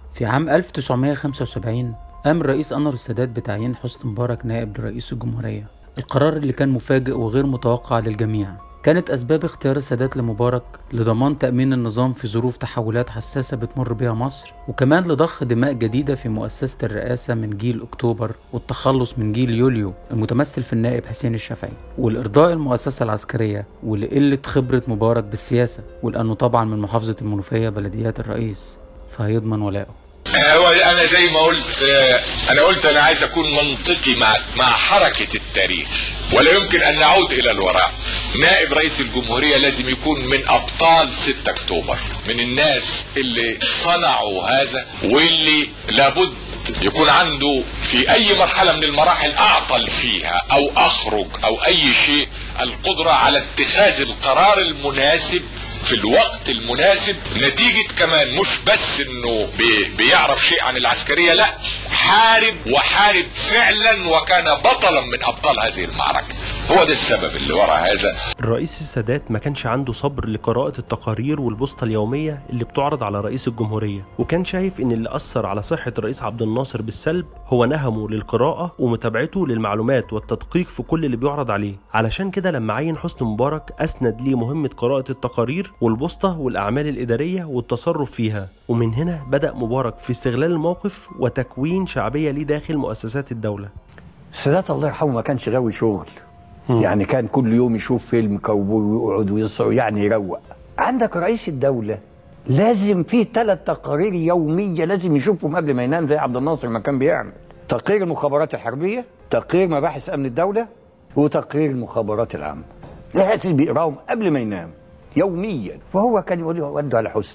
في عام 1975 قام الرئيس أنور السادات بتعيين حسني مبارك نائب لرئيس الجمهورية القرار اللي كان مفاجئ وغير متوقع للجميع كانت أسباب اختيار السادات لمبارك لضمان تأمين النظام في ظروف تحولات حساسة بتمر بها مصر وكمان لضخ دماء جديدة في مؤسسة الرئاسة من جيل أكتوبر والتخلص من جيل يوليو المتمثل في النائب حسين الشافعي والإرضاء المؤسسة العسكرية ولقلة خبرة مبارك بالسياسة ولأنه طبعا من محافظة المنوفية بلديات الرئيس فهيضمن ولاءه هو انا زي ما قلت انا قلت انا عايز اكون منطقي مع مع حركه التاريخ ولا يمكن ان نعود الى الوراء نائب رئيس الجمهوريه لازم يكون من ابطال 6 اكتوبر من الناس اللي صنعوا هذا واللي لابد يكون عنده في اي مرحله من المراحل اعطل فيها او اخرج او اي شيء القدره على اتخاذ القرار المناسب في الوقت المناسب نتيجة كمان مش بس انه بي بيعرف شيء عن العسكرية لا حارب وحارب فعلا وكان بطلا من ابطال هذه المعركة هو ده السبب اللي ورا هذا الرئيس السادات ما كانش عنده صبر لقراءة التقارير والبوسطة اليومية اللي بتعرض على رئيس الجمهورية وكان شايف ان اللي أثر على صحة الرئيس عبد الناصر بالسلب هو نهمه للقراءة ومتابعته للمعلومات والتدقيق في كل اللي بيعرض عليه علشان كده لما عين حسني مبارك أسند ليه مهمة قراءة التقارير والبوسطة والأعمال الإدارية والتصرف فيها ومن هنا بدأ مبارك في استغلال الموقف وتكوين شعبية ليه داخل مؤسسات الدولة السادات الله يرحمه ما كانش غاوي شغل يعني كان كل يوم يشوف فيلم كاوبوي ويقعد ويصور يعني يروق عندك رئيس الدولة لازم فيه ثلاث تقارير يومية لازم يشوفهم قبل ما ينام زي عبد الناصر ما كان بيعمل تقرير المخابرات الحربية تقرير مباحث أمن الدولة وتقرير المخابرات العامة لازم بيقراهم قبل ما ينام يوميا فهو كان يقول لي ودوا على حسن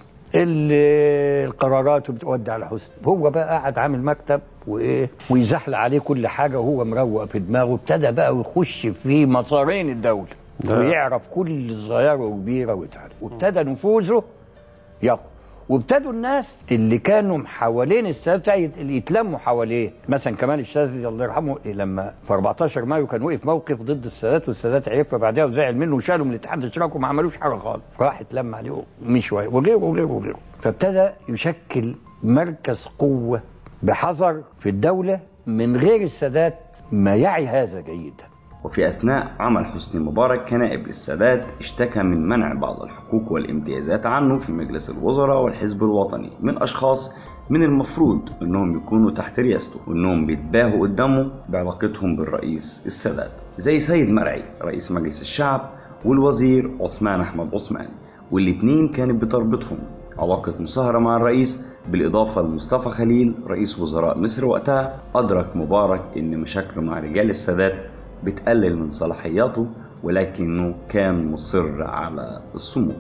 القرارات بتودي على حسن هو بقى قاعد عامل مكتب وايه ويزحلق عليه كل حاجه وهو مروق في دماغه ابتدى بقى يخش في مسارين الدوله ويعرف كل صغيره وكبيره ويتعرف وابتدى نفوذه يقوى وابتدوا الناس اللي كانوا حوالين السادات يتلموا حواليه مثلا كمال الشاذلي الله يرحمه لما في 14 مايو كان وقف موقف ضد السادات والسادات عرف بعدها وزعل منه وشاله من الاتحاد الاشتراكي وما عملوش حاجه خالص راح اتلم عليه مش شويه وغيره وغيره وغيره فابتدى يشكل مركز قوه بحذر في الدوله من غير السادات ما يعي هذا جيدا وفي أثناء عمل حسني مبارك كنائب للسادات اشتكى من منع بعض الحقوق والامتيازات عنه في مجلس الوزراء والحزب الوطني من أشخاص من المفروض انهم يكونوا تحت رئاسته وانهم بيتباهوا قدامه بعلاقتهم بالرئيس السادات زي سيد مرعي رئيس مجلس الشعب والوزير عثمان احمد عثمان والاتنين كانت بتربطهم علاقة مصاهرة مع الرئيس بالإضافة لمصطفى خليل رئيس وزراء مصر وقتها أدرك مبارك إن مشاكله مع رجال السادات بتقلل من صلاحياته ولكنه كان مصر على الصمود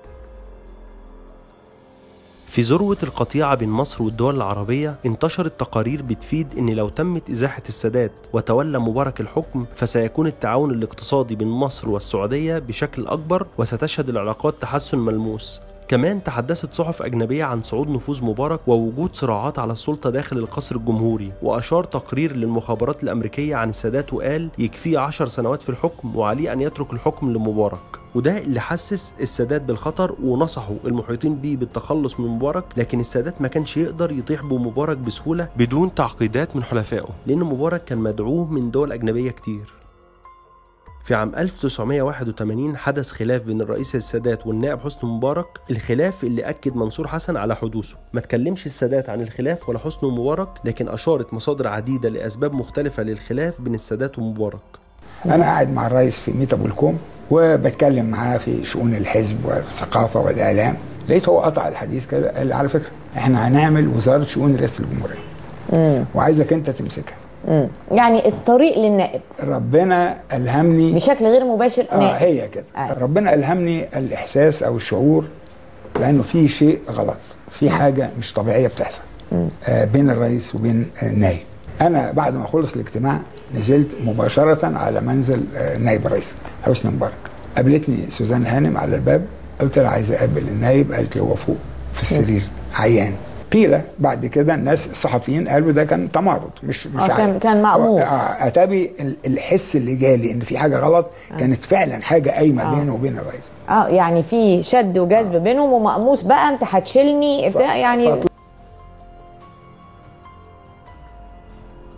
في ذروة القطيعة بين مصر والدول العربية انتشرت تقارير بتفيد إن لو تمت إزاحة السادات وتولى مبارك الحكم فسيكون التعاون الاقتصادي بين مصر والسعودية بشكل أكبر وستشهد العلاقات تحسن ملموس كمان تحدثت صحف أجنبية عن صعود نفوذ مبارك ووجود صراعات على السلطة داخل القصر الجمهوري وأشار تقرير للمخابرات الأمريكية عن السادات وقال يكفيه عشر سنوات في الحكم وعليه أن يترك الحكم لمبارك وده اللي حسس السادات بالخطر ونصحوا المحيطين بيه بالتخلص من مبارك لكن السادات ما كانش يقدر يطيح بمبارك بسهولة بدون تعقيدات من حلفائه لأن مبارك كان مدعوه من دول أجنبية كتير في عام 1981 حدث خلاف بين الرئيس السادات والنائب حسني مبارك الخلاف اللي أكد منصور حسن على حدوثه ما تكلمش السادات عن الخلاف ولا حسني مبارك لكن أشارت مصادر عديدة لأسباب مختلفة للخلاف بين السادات ومبارك أنا قاعد مع الرئيس في ميتا بولكوم وبتكلم معاه في شؤون الحزب والثقافة والإعلام لقيت هو قطع الحديث كده قال لي على فكرة احنا هنعمل وزارة شؤون رئاسة الجمهورية وعايزك انت تمسكها مم. يعني الطريق للنائب ربنا الهمني بشكل غير مباشر اه نائب. هي كده أيوة. ربنا الهمني الاحساس او الشعور لانه في شيء غلط في حاجه مش طبيعيه بتحصل آه بين الرئيس وبين آه النائب انا بعد ما خلص الاجتماع نزلت مباشره على منزل آه النائب الرئيس حسني مبارك قابلتني سوزان هانم على الباب قلت لها عايز اقابل النائب قالت لي هو فوق في السرير عيان قيل بعد كده الناس الصحفيين قالوا ده كان تمرد مش مش آه، كان- عيان. كان مأمور. آه، اتابي ال- الحس اللي جالي ان في حاجه غلط كانت فعلا حاجه قايمه بينه وبين الرئيس اه يعني في شد وجذب بينهم ومقموس بقى انت هتشيلني بتاع يعني فطل-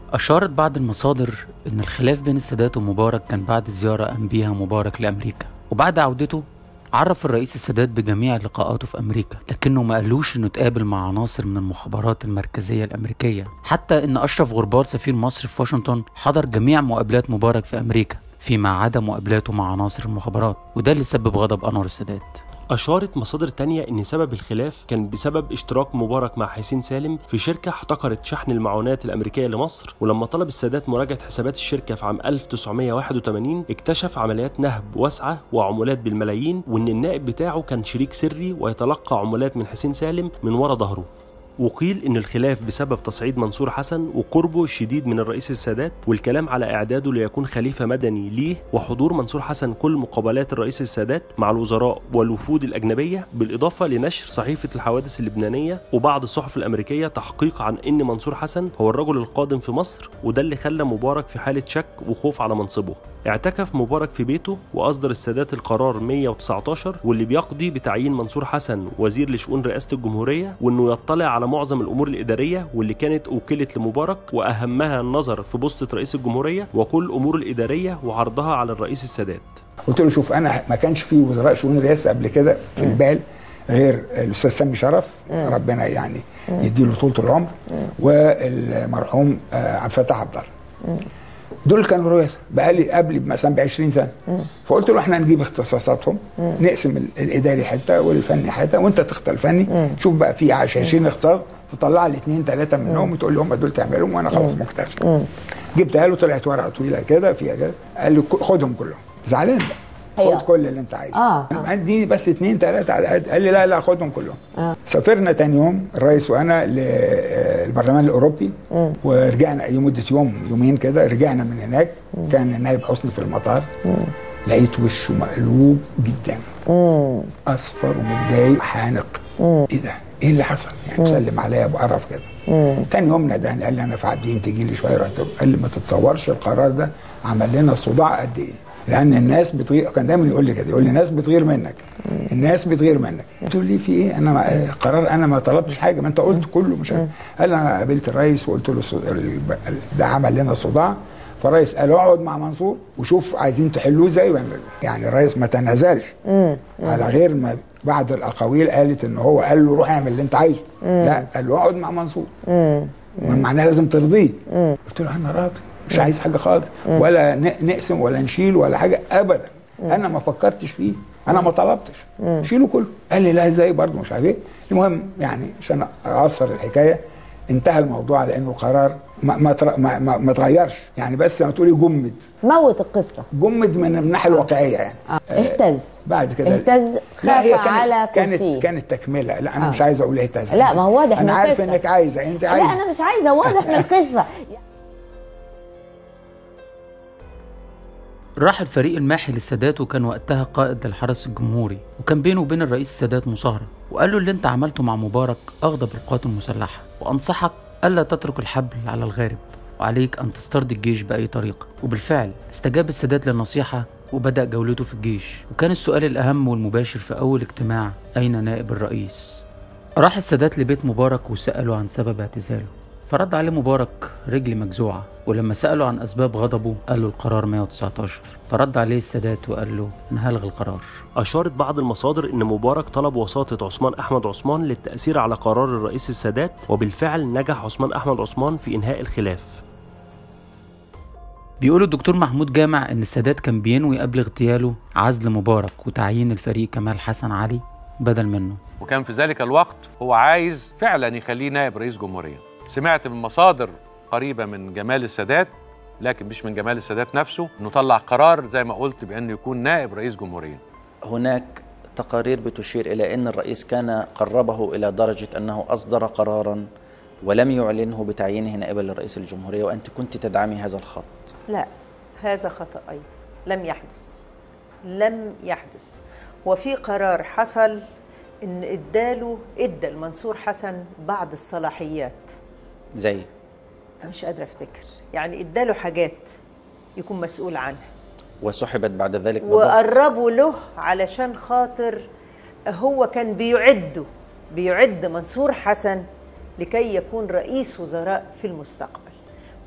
أشارت بعض المصادر إن الخلاف بين السادات ومبارك كان بعد زيارة قام بيها مبارك لأمريكا وبعد عودته عرف الرئيس السادات بجميع لقاءاته في أمريكا لكنه ما قالوش إنه اتقابل مع عناصر من المخابرات المركزية الأمريكية حتى إن أشرف غربال سفير مصر في واشنطن حضر جميع مقابلات مبارك في أمريكا فيما عدا مقابلاته مع عناصر المخابرات وده اللي سبب غضب أنور السادات أشارت مصادر تانية إن سبب الخلاف كان بسبب اشتراك مبارك مع حسين سالم في شركة احتكرت شحن المعونات الأمريكية لمصر ولما طلب السادات مراجعة حسابات الشركة في عام 1981 اكتشف عمليات نهب واسعة وعمولات بالملايين وإن النائب بتاعه كان شريك سري ويتلقى عمولات من حسين سالم من ورا ظهره وقيل ان الخلاف بسبب تصعيد منصور حسن وقربه الشديد من الرئيس السادات والكلام على اعداده ليكون خليفه مدني ليه وحضور منصور حسن كل مقابلات الرئيس السادات مع الوزراء والوفود الاجنبيه بالاضافه لنشر صحيفه الحوادث اللبنانيه وبعض الصحف الامريكيه تحقيق عن ان منصور حسن هو الرجل القادم في مصر وده اللي خلى مبارك في حاله شك وخوف على منصبه اعتكف مبارك في بيته واصدر السادات القرار 119 واللي بيقضي بتعيين منصور حسن وزير لشؤون رئاسه الجمهوريه وانه يطلع على معظم الامور الاداريه واللي كانت وكلت لمبارك واهمها النظر في بوسطه رئيس الجمهوريه وكل الامور الاداريه وعرضها على الرئيس السادات قلت له شوف انا ما كانش في وزراء شؤون رئاسه قبل كده في البال غير الاستاذ سامي شرف ربنا يعني يديله طولة العمر والمرحوم آه، عبد الفتاح عبد الله دول كانوا رؤساء بقالي قبل مثلا ب 20 سنه فقلت له احنا نجيب اختصاصاتهم نقسم ال- الاداري حته والفني حته وانت تختار الفني شوف بقى في 20 اختصاص تطلع لي اثنين ثلاثه منهم وتقول لي هم دول تعملهم وانا خلاص مكتفي جبتها له طلعت ورقه طويله كده فيها كده قال لي ك- خدهم كلهم زعلان بقى أيوة. خد كل اللي انت عايزه آه. اديني بس اثنين ثلاثه على قد قال لي لا لا خدهم كلهم آه. سافرنا تاني يوم الرئيس وانا للبرلمان الاوروبي ورجعنا لمده يوم يومين كده رجعنا من هناك كان النائب حسني في المطار لقيت وشه مقلوب جدا اصفر ومتضايق حانق ايه ده؟ ايه اللي حصل؟ يعني مسلم عليا بقرف كده تاني يوم ندهني قال لي انا في عابدين تجي لي شويه رحت له. قال لي ما تتصورش القرار ده عمل لنا صداع قد ايه لان الناس بتغير كان دايما يقول لي كده يقول لي الناس بتغير منك الناس بتغير منك قلت له ليه في ايه انا ما آه، قرار انا ما طلبتش حاجه ما انت قلت كله مش عارف قال لي انا قابلت الرئيس وقلت له صد- ال- ال- ده عمل لنا صداع فالرئيس قال اقعد مع منصور وشوف عايزين تحلوه ازاي واعملوه يعني الرئيس ما تنازلش على غير ما بعض الاقاويل قالت ان هو قال له روح اعمل اللي انت عايزه لا قال له اقعد مع منصور معناها لازم ترضيه قلت له انا راضي مش عايز حاجه خالص ولا ن- نقسم ولا نشيل ولا حاجه ابدا انا ما فكرتش فيه انا ما طلبتش شيله كله قال لي لا ازاي برضه مش عارف ايه المهم يعني عشان اقصر الحكايه انتهى الموضوع على انه قرار ما ما تر- ما, ما, ما اتغيرش يعني بس لما تقولي جمد موت القصه جمد من الناحيه الواقعيه يعني اهتز بعد كده اهتز لا هي خاف على كانت كرسيه كانت كانت تكمله لا انا آه. مش عايز اقول اهتز لا، ما هو واضح من انا عارف القصة. انك عايزه انت لا عايزه انا مش عايزه واضح من القصه راح الفريق الماحي للسادات وكان وقتها قائد للحرس الجمهوري وكان بينه وبين الرئيس السادات مصاهرة وقال له اللي انت عملته مع مبارك أغضب القوات المسلحة وأنصحك ألا تترك الحبل على الغارب وعليك أن تسترضي الجيش بأي طريقة وبالفعل استجاب السادات للنصيحة وبدأ جولته في الجيش وكان السؤال الأهم والمباشر في أول اجتماع أين نائب الرئيس راح السادات لبيت مبارك وسأله عن سبب اعتزاله فرد عليه مبارك رجلي مجزوعة ولما سأله عن أسباب غضبه قال له القرار 119 فرد عليه السادات وقال له أنا هلغي القرار أشارت بعض المصادر إن مبارك طلب وساطة عثمان أحمد عثمان للتأثير على قرار الرئيس السادات وبالفعل نجح عثمان أحمد عثمان في إنهاء الخلاف بيقول الدكتور محمود جامع إن السادات كان بينوي قبل اغتياله عزل مبارك وتعيين الفريق كمال حسن علي بدل منه وكان في ذلك الوقت هو عايز فعلا يخليه نائب رئيس جمهورية سمعت من مصادر قريبة من جمال السادات لكن مش من جمال السادات نفسه انه طلع قرار زي ما قلت بانه يكون نائب رئيس جمهورية هناك تقارير بتشير إلى أن الرئيس كان قربه إلى درجة أنه أصدر قرارا ولم يعلنه بتعيينه نائبا لرئيس الجمهورية وأنت كنت تدعمي هذا الخط لا هذا خطأ أيضا لم يحدث لم يحدث وفي قرار حصل إن إداله إدى المنصور حسن بعض الصلاحيات زي أنا مش قادرة أفتكر يعني إداله حاجات يكون مسؤول عنها وسحبت بعد ذلك بضغط وقربوا له علشان خاطر هو كان بيعده بيعد منصور حسن لكي يكون رئيس وزراء في المستقبل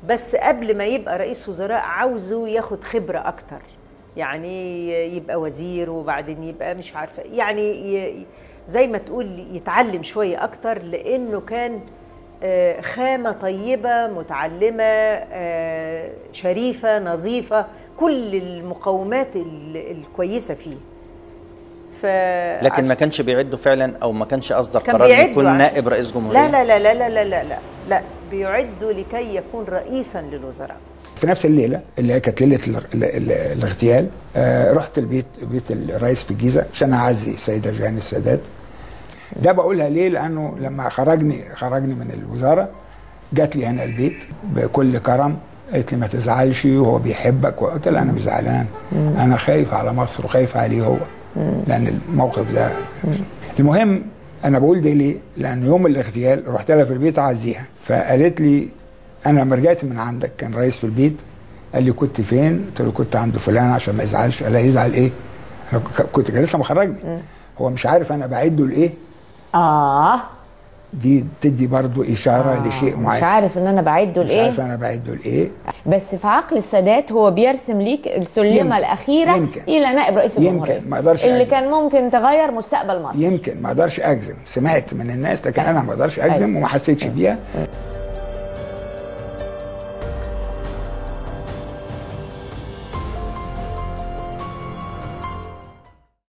بس قبل ما يبقى رئيس وزراء عاوزه ياخد خبرة أكتر يعني يبقى وزير وبعدين يبقى مش عارفة يعني ي- زي ما تقول يتعلم شوية أكتر لأنه كان آه، خامة طيبة متعلمة آه، شريفة نظيفة كل المقومات ال- الكويسة فيه ف لكن ما كانش بيعده فعلا او ما كانش اصدر كان قرار بيعده يكون عشان- نائب رئيس جمهوريه لا لا لا لا لا لا لا لا لا بيعد لكي يكون رئيسا للوزراء في نفس الليله اللي هي كانت ليله ال- ال- ال- الاغتيال آه رحت البيت بيت الرئيس في الجيزه عشان اعزي السيده جهان السادات ده بقولها ليه لانه لما خرجني خرجني من الوزاره جات لي هنا البيت بكل كرم قالت لي ما تزعلش وهو بيحبك وقلت لها انا مش زعلان انا خايف على مصر وخايف عليه هو لان الموقف ده المهم انا بقول ده ليه لان يوم الاغتيال رحت لها في البيت اعزيها فقالت لي انا لما رجعت من عندك كان رئيس في البيت قال لي كنت فين قلت له كنت عند فلان عشان ما يزعلش قال لها يزعل ايه انا ك- كنت كان لسه مخرجني هو مش عارف انا بعده لايه اه دي تدي برضو اشاره آه لشيء مش معين عارف ان انا بعده مش عارف لايه انا بعده لايه بس في عقل السادات هو بيرسم ليك السلمه يمكن. الاخيره يمكن. الى نائب رئيس يمكن. الجمهوريه ما أقدرش اللي أجزم. كان ممكن تغير مستقبل مصر يمكن ما اقدرش اجزم سمعت من الناس لكن انا ما اقدرش اجزم أيوة. وما حسيتش بيها